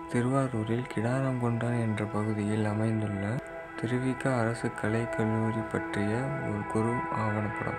திருவாரூரில் கிடாரங்குன்றம் என்ற பகுதியில் அமைந்துள்ள திருவிக அரசு கலைக் கல்லூரி பற்றிய ஒரு குறு ஆவணப்படம்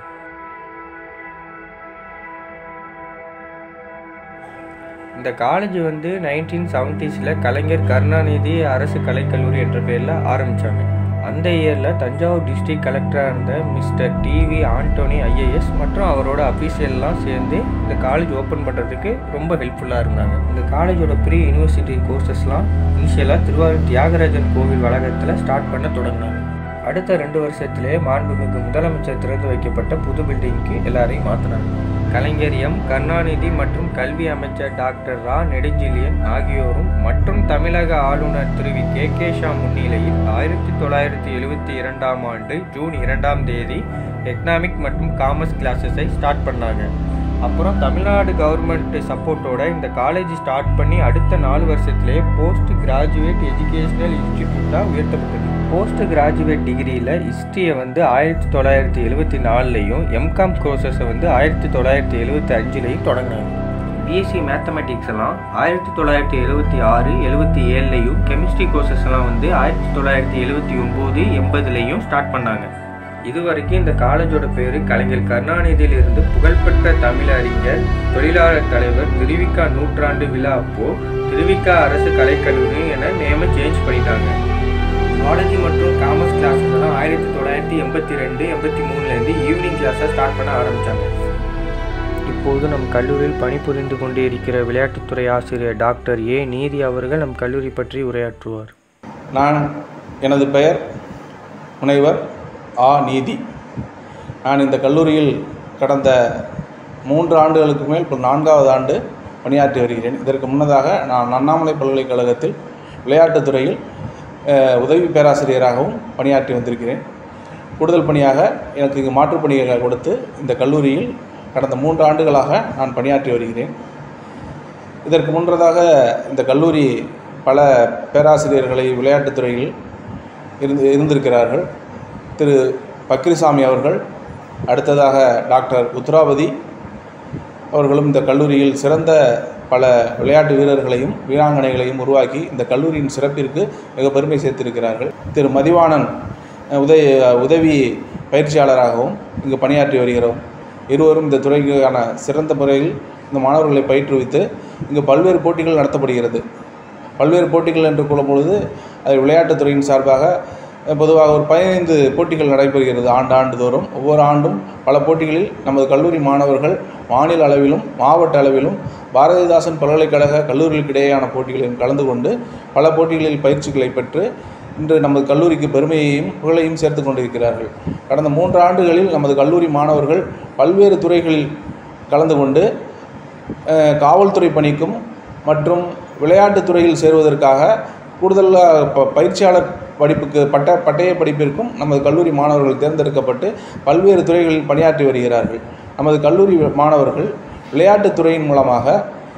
இந்த காலேஜ் வந்து நைன்டீன் செவன்ட்டீஸில் கலைஞர் கருணாநிதி அரசு கலைக்கல்லூரி என்ற பேரில் ஆரம்பித்தாங்க அந்த இயரில் தஞ்சாவூர் டிஸ்ட்ரிக்ட் கலெக்டராக இருந்த மிஸ்டர் டிவி ஆண்டோனி ஐஏஎஸ் மற்றும் அவரோட அஃபீஷியல்லாம் சேர்ந்து இந்த காலேஜ் ஓப்பன் பண்ணுறதுக்கு ரொம்ப ஹெல்ப்ஃபுல்லாக இருந்தாங்க இந்த காலேஜோட ப்ரீ யூனிவர்சிட்டி கோர்சஸ்லாம் இனிஷியலாக திருவாரூர் தியாகராஜன் கோவில் வளாகத்தில் ஸ்டார்ட் பண்ண தொடங்கினாங்க அடுத்த ரெண்டு வருஷத்திலே மாண்புமிகு முதலமைச்சர் திறந்து வைக்கப்பட்ட புது பில்டிங்க்கு எல்லாரையும் மாற்றினாங்க கலைஞர் எம் கருணாநிதி மற்றும் கல்வி அமைச்சர் டாக்டர் ரா நெடுஞ்செழியன் ஆகியோரும் மற்றும் தமிழக ஆளுநர் திரு வி கே கே ஷா முன்னிலையில் ஆயிரத்தி தொள்ளாயிரத்தி எழுவத்தி இரண்டாம் ஆண்டு ஜூன் இரண்டாம் தேதி எக்கனாமிக் மற்றும் காமர்ஸ் கிளாஸஸை ஸ்டார்ட் பண்ணாங்க அப்புறம் தமிழ்நாடு கவர்மெண்ட் சப்போர்ட்டோட இந்த காலேஜ் ஸ்டார்ட் பண்ணி அடுத்த நாலு வருஷத்துலேயே போஸ்ட் கிராஜுவேட் எஜுகேஷனல் இன்ஸ்டிடியூட்டாக உயர்த்தப்பட்டது போஸ்ட் கிராஜுவேட் டிகிரியில் ஹிஸ்ட்ரியை வந்து ஆயிரத்தி தொள்ளாயிரத்தி எழுபத்தி நாலுலையும் எம்காம் கோர்சஸை வந்து ஆயிரத்தி தொள்ளாயிரத்தி எழுபத்தி அஞ்சுலையும் தொடங்கினாங்க பிஎஸ்சி மேத்தமெட்டிக்ஸ் எல்லாம் ஆயிரத்தி தொள்ளாயிரத்தி எழுபத்தி ஆறு எழுபத்தி ஏழுலையும் கெமிஸ்ட்ரி கோர்சஸ் எல்லாம் வந்து ஆயிரத்தி தொள்ளாயிரத்தி எழுபத்தி ஒம்பது எண்பதுலையும் ஸ்டார்ட் பண்ணாங்க இது வரைக்கும் இந்த காலேஜோட பேர் கலைஞர் கருணாநிதியிலிருந்து புகழ்பெற்ற தமிழ் அறிஞர் தொழிலாளர் தலைவர் திருவிக்கா நூற்றாண்டு விழா அப்போ திருவிக்கா அரசு கலைக்கல்லூரி என நேம சேஞ்ச் பண்ணிட்டாங்க காலேஜ் மற்றும் காமர்ஸ் கிளாஸஸ் எல்லாம் ஆயிரத்தி தொள்ளாயிரத்தி எண்பத்தி ரெண்டு எண்பத்தி மூணுலேருந்து ஈவினிங் கிளாஸை ஸ்டார்ட் பண்ண ஆரம்பித்தாங்க இப்போது நம் கல்லூரியில் பணிபுரிந்து கொண்டு இருக்கிற விளையாட்டுத்துறை ஆசிரியர் டாக்டர் ஏ நீதி அவர்கள் நம் கல்லூரி பற்றி உரையாற்றுவார் நான் எனது பெயர் முனைவர் ஆ நீதி நான் இந்த கல்லூரியில் கடந்த மூன்று ஆண்டுகளுக்கு மேல் இப்போ நான்காவது ஆண்டு பணியாற்றி வருகிறேன் இதற்கு முன்னதாக நான் அண்ணாமலை பல்கலைக்கழகத்தில் விளையாட்டுத் துறையில் அஹ், உதவி பேராசிரியராகவும் பணியாற்றி வந்திருக்கிறேன் கூடுதல் பணியாக எனக்கு இங்கு மாற்றுப் பணிகளை கொடுத்து இந்த கல்லூரியில் கடந்த மூன்று ஆண்டுகளாக நான் பணியாற்றி வருகிறேன் இதற்கு முன்னதாக இந்த கல்லூரி பல பேராசிரியர்களை விளையாட்டுத் துறையில் இருந்து இருந்திருக்கிறார்கள் திரு பக்ரிசாமி அவர்கள் அடுத்ததாக டாக்டர் உத்ராவதி அவர்களும் இந்த கல்லூரியில் சிறந்த பல விளையாட்டு வீரர்களையும் வீராங்கனைகளையும் உருவாக்கி இந்த கல்லூரியின் சிறப்பிற்கு மிக பெருமை சேர்த்திருக்கிறார்கள் திரு மதிவாணன் அஹ், உதவி உதவி பயிற்சியாளராகவும் இங்கு பணியாற்றி வருகிறோம் இருவரும் இந்த துறைக்கான சிறந்த முறையில் இந்த மாணவர்களை பயிற்றுவித்து இங்கு பல்வேறு போட்டிகள் நடத்தப்படுகிறது பல்வேறு போட்டிகள் என்று கூறும்பொழுது அது விளையாட்டுத்துறையின் சார்பாக அஹ், பொதுவாக ஒரு பதினைந்து போட்டிகள் நடைபெறுகிறது ஆண்டு ஆண்டுதோறும் ஒவ்வொரு ஆண்டும் பல போட்டிகளில் நமது கல்லூரி மாணவர்கள் மாநில அளவிலும் மாவட்ட அளவிலும் பாரதிதாசன் பல்கலைக்கழக கல்லூரிகளுக்கு இடையேயான போட்டிகளில் கலந்து கொண்டு பல போட்டிகளில் பயிற்சிகளை பெற்று இன்று நமது கல்லூரிக்கு பெருமையையும் புகழையும் சேர்த்து கொண்டிருக்கிறார்கள் கடந்த மூன்று ஆண்டுகளில் நமது கல்லூரி மாணவர்கள் பல்வேறு துறைகளில் கலந்து கொண்டு அஹ், காவல்துறை பணிக்கும் மற்றும் விளையாட்டுத் துறையில் சேருவதற்காக கூடுதலாக ப பயிற்சியாளர் படிப்புக்கு பட்ட பட்டய படிப்பிற்கும் நமது கல்லூரி மாணவர்கள் தேர்ந்தெடுக்கப்பட்டு பல்வேறு துறைகளில் பணியாற்றி வருகிறார்கள் நமது கல்லூரி மாணவர்கள் விளையாட்டுத் துறையின் மூலமாக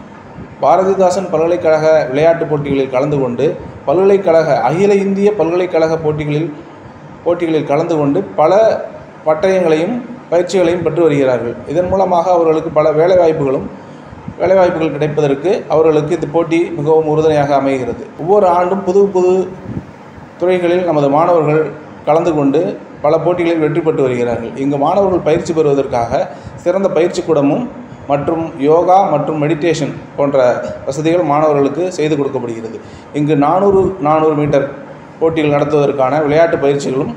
பாரதிதாசன் பல்கலைக்கழக விளையாட்டுப் போட்டிகளில் கலந்து கொண்டு பல்கலைக்கழக அகில இந்திய பல்கலைக்கழக போட்டிகளில் போட்டிகளில் கலந்து கொண்டு பல பட்டயங்களையும் பயிற்சிகளையும் பெற்று வருகிறார்கள் இதன் மூலமாக அவர்களுக்கு பல வேலைவாய்ப்புகளும் வேலைவாய்ப்புகள் கிடைப்பதற்கு அவர்களுக்கு இந்த போட்டி மிகவும் உறுதுணையாக அமைகிறது ஒவ்வொரு ஆண்டும் புது புது துறைகளில் நமது மாணவர்கள் கலந்து கொண்டு பல போட்டிகளில் வெற்றி பெற்று வருகிறார்கள் இங்கு மாணவர்கள் பயிற்சி பெறுவதற்காக சிறந்த பயிற்சி கூடமும் மற்றும் யோகா மற்றும் மெடிடேஷன் போன்ற வசதிகள் மாணவர்களுக்கு செய்து கொடுக்கப்படுகிறது இங்கு நானூறு நானூறு மீட்டர் போட்டிகள் நடத்துவதற்கான விளையாட்டு பயிற்சிகளும்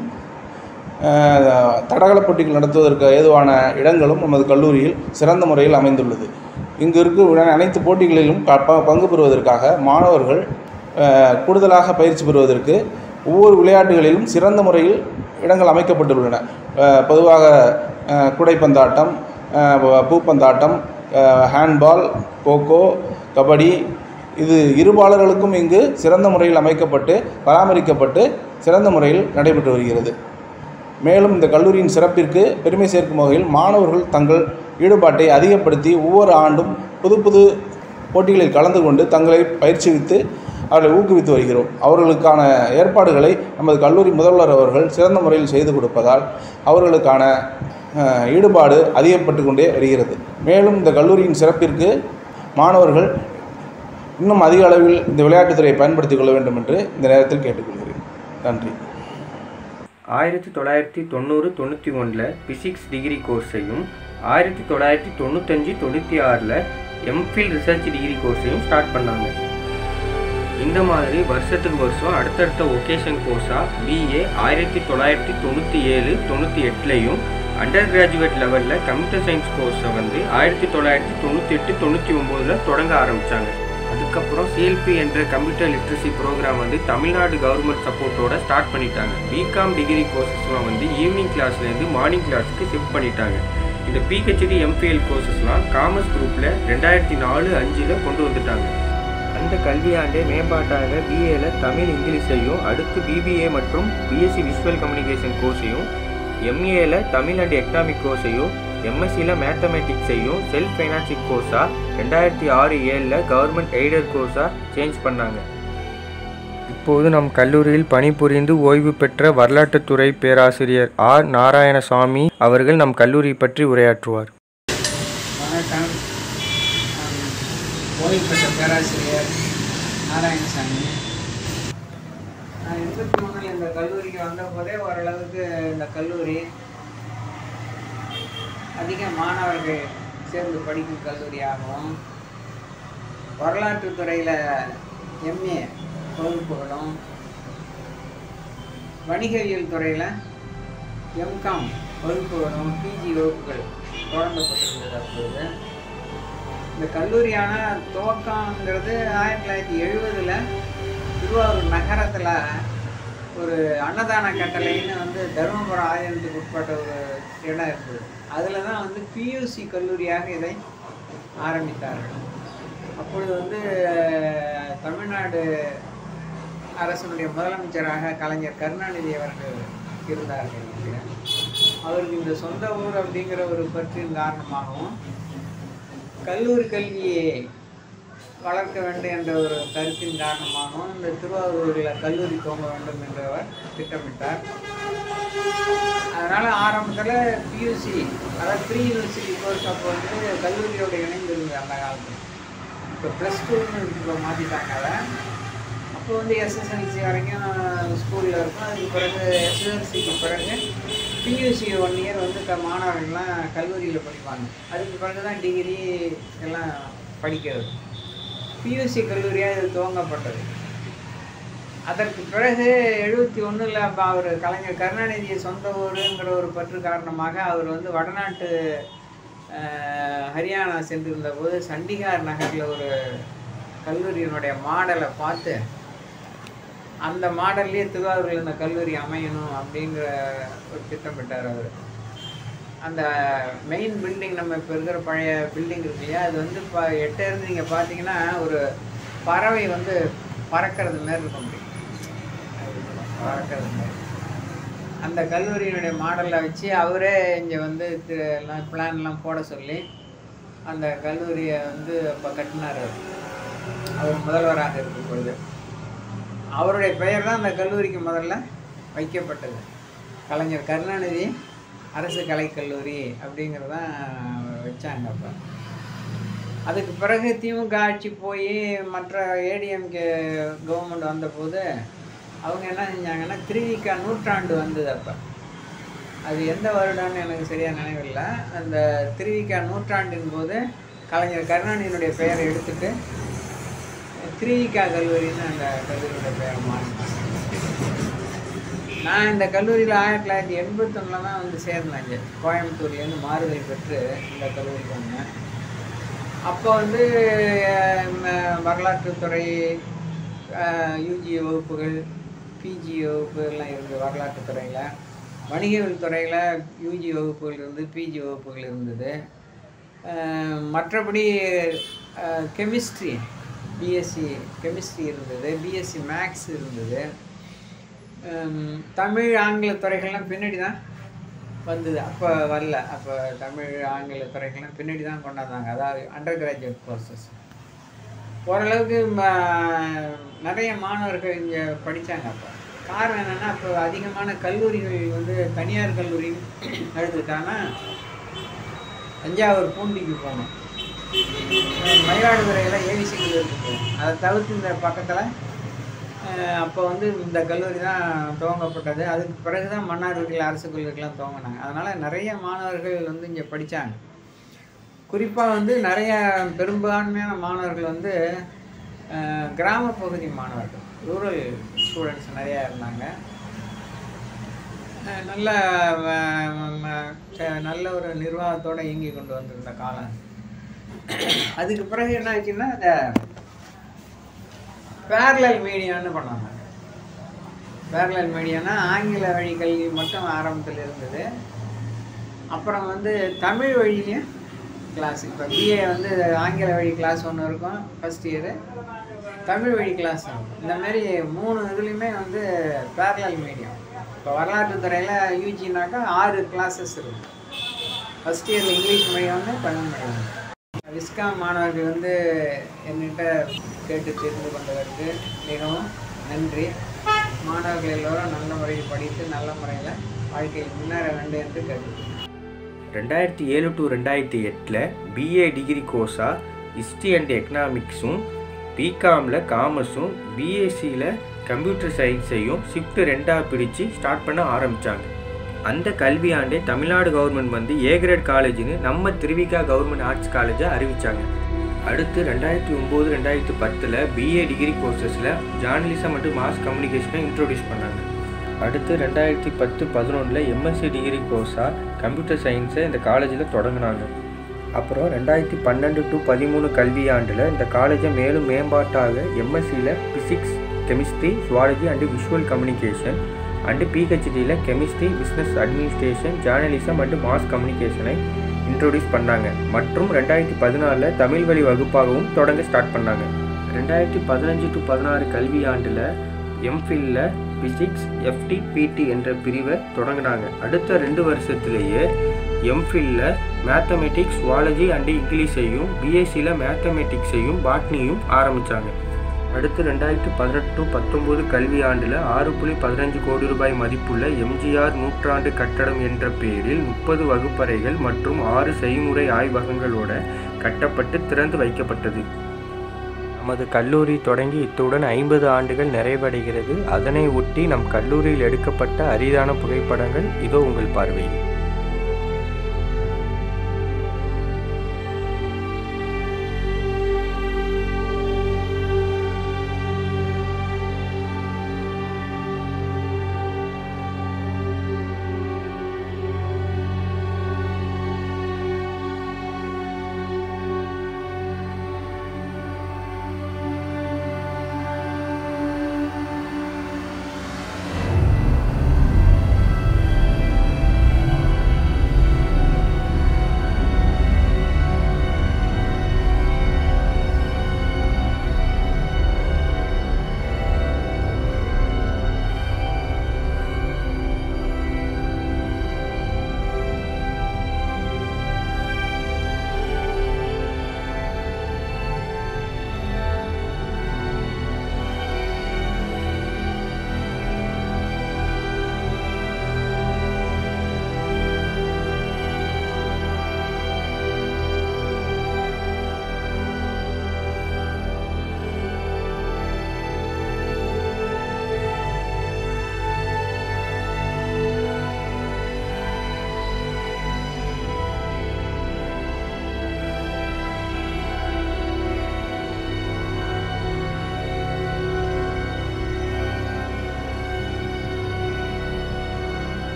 அஹ், தடகள போட்டிகள் நடத்துவதற்கு ஏதுவான இடங்களும் நமது கல்லூரியில் சிறந்த முறையில் அமைந்துள்ளது இங்கு இருக்கும் அனைத்து போட்டிகளிலும் க- ப- பங்கு பெறுவதற்காக மாணவர்கள் அஹ், கூடுதலாக பயிற்சி பெறுவதற்கு ஒவ்வொரு விளையாட்டுகளிலும் சிறந்த முறையில் இடங்கள் அமைக்கப்பட்டுள்ளன அஹ், பொதுவாக அஹ், கூடைப்பந்தாட்டம் அஹ், ப- பூப்பந்தாட்டம் அஹ், ஹேண்ட்பால் கோகோ கபடி இது இருபாலர்களுக்கும் இங்கு சிறந்த முறையில் அமைக்கப்பட்டு பராமரிக்கப்பட்டு சிறந்த முறையில் நடைபெற்று வருகிறது மேலும் இந்த கல்லூரியின் சிறப்பிற்கு பெருமை சேர்க்கும் வகையில் மாணவர்கள் தங்கள் ஈடுபாட்டை அதிகப்படுத்தி ஒவ்வொரு ஆண்டும் புது புது போட்டிகளில் கலந்து கொண்டு தங்களை பயிற்சிவித்து அவர்களை ஊக்குவித்து வருகிறோம் அவர்களுக்கான ஏற்பாடுகளை நமது கல்லூரி முதல்வர் அவர்கள் சிறந்த முறையில் செய்து கொடுப்பதால் அவர்களுக்கான அஹ், ஈடுபாடு அதிகப்பட்டு கொண்டே வருகிறது மேலும் இந்த கல்லூரியின் சிறப்பிற்கு மாணவர்கள் இன்னும் அதிக அளவில் இந்த விளையாட்டுத்துறையை பயன்படுத்திக் கொள்ள வேண்டும் என்று இந்த நேரத்தில் கேட்டுக்கொள்கிறேன் நன்றி ஆயிரத்தி தொள்ளாயிரத்தி தொண்ணூறு தொண்ணூற்றி ஒன்றில் பிசிக்ஸ் டிகிரி கோர்ஸையும் ஆயிரத்தி தொள்ளாயிரத்தி தொண்ணூத்தஞ்சு தொண்ணூற்றி ஆறில் எம்ஃபில் ரிசர்ச் டிகிரி கோர்ஸையும் ஸ்டார்ட் பண்ணாங்க இந்த மாதிரி வருஷத்துக்கு வருஷம் அடுத்தடுத்த ஒகேஷன் கோர்ஸாக பிஏ ஆயிரத்தி தொள்ளாயிரத்தி தொண்ணூற்றி ஏழு தொண்ணூற்றி எட்டுலேயும் அண்டர் கிராஜுவேட் லெவலில் கம்ப்யூட்டர் சயின்ஸ் கோர்ஸை வந்து ஆயிரத்தி தொள்ளாயிரத்தி தொண்ணூற்றி எட்டு தொண்ணூற்றி ஒம்போதில் தொடங்க ஆரம்பித்தாங்க அதுக்கப்புறம் சிஎல்பி என்ற கம்ப்யூட்டர் லிட்ரஸி ப்ரோக்ராம் வந்து தமிழ்நாடு கவர்மெண்ட் சப்போர்ட்டோட ஸ்டார்ட் பண்ணிட்டாங்க பிகாம் டிகிரி கோர்சஸ்லாம் வந்து ஈவினிங் கிளாஸ்லேருந்து மார்னிங் கிளாஸுக்கு ஷிஃப்ட் பண்ணிட்டாங்க இந்த பிஹெச்டி எம்பிஎல் கோர்சஸ்லாம் காமர்ஸ் குரூப்பில் ரெண்டாயிரத்தி நாலு அஞ்சில் கொண்டு வந்துட்டாங்க அந்த கல்வியாண்டே மேம்பாட்டாக பிஏல தமிழ் இங்கிலீஷையும் அடுத்து பிபிஏ மற்றும் பிஎஸ்சி விஷுவல் கம்யூனிகேஷன் கோர்ஸையும் எம்ஏல தமிழ் அண்ட் எக்கனாமிக் கோர்ஸையும் எம்எஸ்சியில் மேத்தமெட்டிக்ஸையும் செல்ஃப் ஃபைனான்சிங் கோர்ஸாக ரெண்டாயிரத்தி ஆறு ஏழில் கவர்மெண்ட் எய்டட் கோர்ஸாக சேஞ்ச் பண்ணாங்க இப்போது நம் கல்லூரியில் பணிபுரிந்து ஓய்வு பெற்ற வரலாற்றுத்துறை பேராசிரியர் ஆர் நாராயணசாமி அவர்கள் நம் கல்லூரி பற்றி உரையாற்றுவார் வணக்கம் நான் ஓய்வு பெற்ற பேராசிரியர் நாராயணசாமி நான் எண்பத்தி ஒன்றில் இந்த கல்லூரிக்கு வந்த போதே ஓரளவுக்கு இந்த கல்லூரி அதிக மாணவர்கள் சேர்ந்து படிக்கும் கல்லூரியாகவும் வரலாற்றுத் துறையில் எம்ஏ வகுப்புகளும் வணிகவியல் துறையில் எம்காம் வகுப்புகளும் பிஜி வகுப்புகள் தொடங்கப்பட்டிருந்தது அப்போது இந்த கல்லூரியான துவக்கங்கிறது ஆயிரத்தி தொள்ளாயிரத்தி எழுபதில் திருவாரூர் நகரத்தில் ஒரு அன்னதான கட்டளைன்னு வந்து தருமபுரம் ஆதீனத்துக்கு உட்பட்ட ஒரு இடம் இருந்தது அதில் தான் வந்து பியூசி கல்லூரியாக இதை ஆரம்பித்தார்கள் அப்பொழுது வந்து அஹ், தமிழ்நாடு அரசனுடைய முதலமைச்சராக கலைஞர் கருணாநிதி அவர்கள் இருந்தார்கள் இங்கே. அவருக்கு இந்த சொந்த ஊர் அப்படிங்கிற ஒரு பற்றின் காரணமாகவும் கல்லூரி கல்வியை வளர்க்க வேண்டும் என்ற ஒரு கருத்தின் காரணமாகவும் இந்த திருவாரூரில் கல்லூரி துவங்க வேண்டும் என்றவர் திட்டமிட்டார் அதனால் ஆரம்பத்தில் பியூசி அதாவது ப்ரீ யூனிவர்சிட்டி கோர்ஸ் அப்போ வந்து கல்லூரியோட இணைந்திருந்தது அந்த காலத்தில் இப்போ ப்ளஸ் டூன்னு இப்போ மாற்றிட்டாங்க அதை அப்போ வந்து எஸ்எஸ்எல்சி வரைக்கும் ஸ்கூலில் இருக்கும் அதுக்கு பிறகு எஸ்எஸ்எல்சிக்கு பிறகு பியூசி ஒன் இயர் வந்து க மாணவர்கள்லாம் கல்லூரியில் படிப்பாங்க அதுக்கு பிறகு தான் டிகிரி எல்லாம் படிக்கிறது பியூசி கல்லூரியாக இது துவங்கப்பட்டது அதற்கு பிறகு எழுபத்தி ஒன்றில் அவர் கலைஞர் கருணாநிதி சொந்த ஊருங்கிற ஒரு பற்று காரணமாக அவர் வந்து வடநாட்டு அஹ், ஹரியானா சென்றிருந்த போது சண்டிகார் நகரில் ஒரு கல்லூரியினுடைய மாடலை பார்த்து அந்த மாடல்லே திருவாரூரில் இந்த கல்லூரி அமையணும் அப்படிங்கிற ஒரு திட்டமிட்டார் அவர் அந்த மெயின் பில்டிங் நம்ம இப்போ இருக்கிற பழைய பில்டிங் இருக்கு இல்லையா அது வந்து இப்போ எட்ட இருந்து நீங்கள் பார்த்தீங்கன்னா ஒரு பறவை வந்து பறக்கிறது மாதிரி இருக்க முடியும் பறக்கிறது மாதிரி அந்த கல்லூரியினுடைய மாடலில் வச்சு அவரே இங்கே வந்து திரு எல்லாம் பிளான்லாம் போட சொல்லி அந்த கல்லூரியை வந்து அப்போ கட்டினார் அவர். அவர் முதல்வராக இருக்கும் பொழுது அவருடைய பெயர் தான் அந்த கல்லூரிக்கு முதல்ல வைக்கப்பட்டது கலைஞர் கருணாநிதி அரசு கலைக்கல்லூரி அப்படிங்கிறது தான் வச்சாங்க அப்போ அதுக்கு பிறகு திமுக ஆட்சி போய் மற்ற ஏடிஎம்கே கவர்மெண்ட் வந்தபோது அவங்க என்ன செஞ்சாங்கன்னா திருவிக நூற்றாண்டு வந்தது அப்போ அது எந்த வருடம்னு எனக்கு சரியாக நினைவில்லை அந்த திருவிக நூற்றாண்டின் போது கலைஞர் கருணாநிதியினுடைய பெயரை எடுத்துட்டு திருவிக கல்லூரின்னு அந்த கல்லூரியோட பெயர் மாறினாங்க நான் இந்த கல்லூரியில் ஆயிரத்தி தொள்ளாயிரத்தி எண்பத்தொன்னில் தான் வந்து சேர்ந்தேன் இங்கே கோயம்புத்தூர்லேருந்து மாறுதல் பெற்று இந்த கல்லூரிக்கு வந்தேன் அப்போ வந்து அஹ், வரலாற்றுத்துறை யூஜி வகுப்புகள் பிஜி வகுப்புகள்லாம் இருந்தது வரலாற்றுத்துறையில் வணிகவியல் துறையில் யூஜி வகுப்புகள் இருந்து பிஜி வகுப்புகள் இருந்தது அஹ், மற்றபடி கெமிஸ்ட்ரி பிஎஸ்சி கெமிஸ்ட்ரி இருந்தது பிஎஸ்சி மேக்ஸ் இருந்தது ஹம், தமிழ் ஆங்கில துறைகள்லாம் பின்னாடி தான் வந்தது அப்போ வரல அப்போ தமிழ் ஆங்கில துறைகள்லாம் பின்னாடி தான் கொண்டாந்தாங்க அதாவது அண்டர் கிராஜுவேட் கோர்சஸ் ஓரளவுக்கு ம- நிறைய மாணவர்கள் இங்கே படித்தாங்க அப்போ காரணம் என்னென்னா அப்போ அதிகமான கல்லூரிகள் வந்து தனியார் கல்லூரி எடுத்துட்டாங்கன்னா தஞ்சாவூர் பூண்டிக்கு போகணும் மயிலாடுதுறையில் ஏவிசி கல்லூரி இருக்குது அதை தவிர்த்து இந்த பக்கத்தில் அப்போ வந்து இந்த கல்லூரி தான் துவங்கப்பட்டது அதுக்கு பிறகு தான் மன்னார்குடியில் அரசு கல்லூரிக்கெலாம் துவங்கினாங்க அதனால் நிறைய மாணவர்கள் வந்து இங்கே படித்தாங்க குறிப்பாக வந்து நிறைய பெரும்பான்மையான மாணவர்கள் வந்து அஹ், கிராம பகுதி மாணவர்கள் ரூரல் ஸ்டூடெண்ட்ஸ் நிறையா இருந்தாங்க அஹ், நல்ல வ- ம- ச- நல்ல ஒரு நிர்வாகத்தோடு இயங்கி கொண்டு வந்திருந்த காலம் அதுக்கு பிறகு என்ன ஆச்சுன்னா இந்த பேரலல் மீடியான்னு பண்ணாங்க பேரலல் மீடியானா ஆங்கில வழி கல்வி மட்டும் ஆரம்பத்தில் இருந்தது அப்புறம் வந்து தமிழ் வழியிலையும் கிளாஸ் இப்போ பிஏ வந்து ஆங்கில வழி கிளாஸ் ஒன்று இருக்கும் ஃபஸ்ட் இயரு தமிழ் வழி கிளாஸ் இருக்கும் இந்த மாதிரி மூணு இதுலேயுமே வந்து பேரலல் மீடியம் இப்போ வரலாற்று துறையில் யூஜினாக்கா ஆறு கிளாஸஸ் இருக்கும் ஃபஸ்ட் இயரில் இங்கிலீஷ் மீடியம் வந்து தமிழ் மீடியம் ஒன்று. விஸ்காம் மாணவர்கள் வந்து என்கிட்ட கேட்டு தெரிந்து கொண்டதற்கு மிகவும் நன்றி மாணவர்கள் எல்லோரும் நல்ல முறையில் படித்து நல்ல முறையில் வாழ்க்கையில் முன்னேற வேண்டும் என்று கேட்டுக்கொள்கிறேன் ரெண்டாயிரத்தி ஏழு டு ரெண்டாயிரத்தி எட்டில் பிஏ டிகிரி கோர்ஸாக ஹிஸ்ட்ரி அண்ட் எக்கனாமிக்ஸும் பிகாமில் காமர்ஸும் பிஎஸ்சியில் கம்ப்யூட்டர் சயின்ஸையும் ஷிஃப்ட் ரெண்டாக பிரித்து ஸ்டார்ட் பண்ண ஆரம்பித்தாங்க அந்த கல்வியாண்டே தமிழ்நாடு கவர்மெண்ட் வந்து ஏ கிரேட் காலேஜ்னு நம்ம திருவிகா கவர்மெண்ட் ஆர்ட்ஸ் காலேஜை அறிவித்தாங்க அடுத்து ரெண்டாயிரத்தி ஒம்பது ரெண்டாயிரத்தி பத்தில் பிஏ டிகிரி கோர்சஸில் ஜேர்னலிசம் மற்றும் மாஸ் கம்யூனிகேஷனை இன்ட்ரோடியூஸ் பண்ணாங்க அடுத்து ரெண்டாயிரத்தி பத்து பதினொன்றில் எம்எஸ்சி டிகிரி கோர்ஸாக கம்ப்யூட்டர் சயின்ஸை இந்த காலேஜில் தொடங்கினாங்க அப்புறம் ரெண்டாயிரத்தி பன்னெண்டு டு பதிமூணு கல்வியாண்டில் இந்த காலேஜை மேலும் மேம்பாட்டாக எம்எஸ்சியில் physics chemistry zoology and visual communication and பிஹெச்டியில் chemistry business administration journalism and mass கம்யூனிகேஷனை இன்ட்ரோடியூஸ் பண்ணாங்க மற்றும் ரெண்டாயிரத்தி பதினாலில் தமிழ் வழி வகுப்பாகவும் தொடங்க ஸ்டார்ட் பண்ணாங்க ரெண்டாயிரத்தி பதினஞ்சு டு பதினாறு கல்வியாண்டில் எம்ஃபில்ல பிசிக்ஸ் எஃப்டி பிடி என்ற பிரிவை தொடங்கினாங்க அடுத்த ரெண்டு வருஷத்துலேயே எம்ஃபில்ல மேத்தமெட்டிக்ஸ் சுவாலஜி அண்டு இங்கிலீஷையும் பிஎஸ்சியில் மேத்தமெட்டிக்ஸையும் பாட்னியும் ஆரம்பித்தாங்க அடுத்து ரெண்டாயிரத்தி பதினெட்டு டு பத்தொம்போது கல்வியாண்டில் ஆறு புள்ளி பதினஞ்சு கோடி ரூபாய் மதிப்புள்ள எம்ஜிஆர் நூற்றாண்டு கட்டடம் என்ற பெயரில் முப்பது வகுப்பறைகள் மற்றும் ஆறு செய்முறை ஆய்வகங்களோட கட்டப்பட்டு திறந்து வைக்கப்பட்டது நமது கல்லூரி தொடங்கி இத்துடன் ஐம்பது ஆண்டுகள் நிறைவடைகிறது அதனை ஒட்டி நம் கல்லூரியில் எடுக்கப்பட்ட அரிதான புகைப்படங்கள் இதோ உங்கள் பார்வையில்